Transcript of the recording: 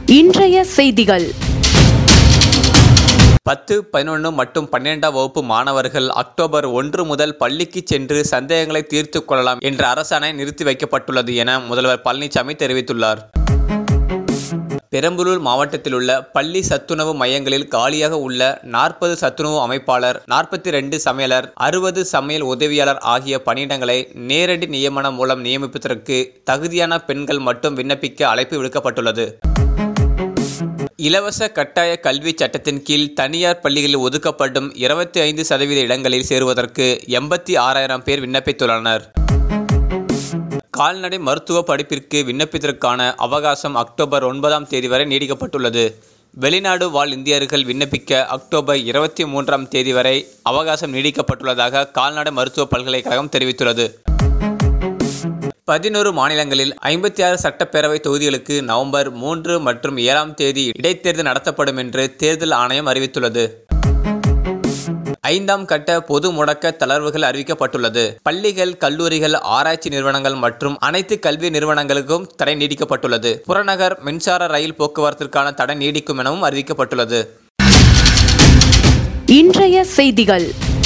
இன்றைய செய்திகள் பத்து பதினொன்று மற்றும் பன்னிரெண்டாம் வகுப்பு மாணவர்கள் அக்டோபர் ஒன்று முதல் பள்ளிக்கு சென்று சந்தேகங்களை தீர்த்து கொள்ளலாம் என்ற அரசாணை நிறுத்தி வைக்கப்பட்டுள்ளது என முதல்வர் பழனிசாமி தெரிவித்துள்ளார் பெரம்பலூர் மாவட்டத்தில் உள்ள பள்ளி சத்துணவு மையங்களில் காலியாக உள்ள நாற்பது சத்துணவு அமைப்பாளர் நாற்பத்தி ரெண்டு சமையலர் அறுபது சமையல் உதவியாளர் ஆகிய பணியிடங்களை நேரடி நியமனம் மூலம் நியமிப்பதற்கு தகுதியான பெண்கள் மட்டும் விண்ணப்பிக்க அழைப்பு விடுக்கப்பட்டுள்ளது இலவச கட்டாய கல்வி சட்டத்தின் கீழ் தனியார் பள்ளிகளில் ஒதுக்கப்படும் இருபத்தி ஐந்து சதவீத இடங்களில் சேருவதற்கு எண்பத்தி ஆறாயிரம் பேர் விண்ணப்பித்துள்ளனர் கால்நடை மருத்துவ படிப்பிற்கு விண்ணப்பிப்பதற்கான அவகாசம் அக்டோபர் ஒன்பதாம் தேதி வரை நீடிக்கப்பட்டுள்ளது வெளிநாடு வாழ் இந்தியர்கள் விண்ணப்பிக்க அக்டோபர் இருபத்தி மூன்றாம் தேதி வரை அவகாசம் நீடிக்கப்பட்டுள்ளதாக கால்நடை மருத்துவ பல்கலைக்கழகம் தெரிவித்துள்ளது பதினோரு மாநிலங்களில் ஐம்பத்தி ஆறு சட்டப்பேரவை தொகுதிகளுக்கு நவம்பர் மூன்று மற்றும் ஏழாம் தேதி இடைத்தேர்தல் நடத்தப்படும் என்று தேர்தல் ஆணையம் அறிவித்துள்ளது ஐந்தாம் கட்ட பொது முடக்க தளர்வுகள் அறிவிக்கப்பட்டுள்ளது பள்ளிகள் கல்லூரிகள் ஆராய்ச்சி நிறுவனங்கள் மற்றும் அனைத்து கல்வி நிறுவனங்களுக்கும் தடை நீடிக்கப்பட்டுள்ளது புறநகர் மின்சார ரயில் போக்குவரத்திற்கான தடை நீடிக்கும் எனவும் அறிவிக்கப்பட்டுள்ளது இன்றைய செய்திகள்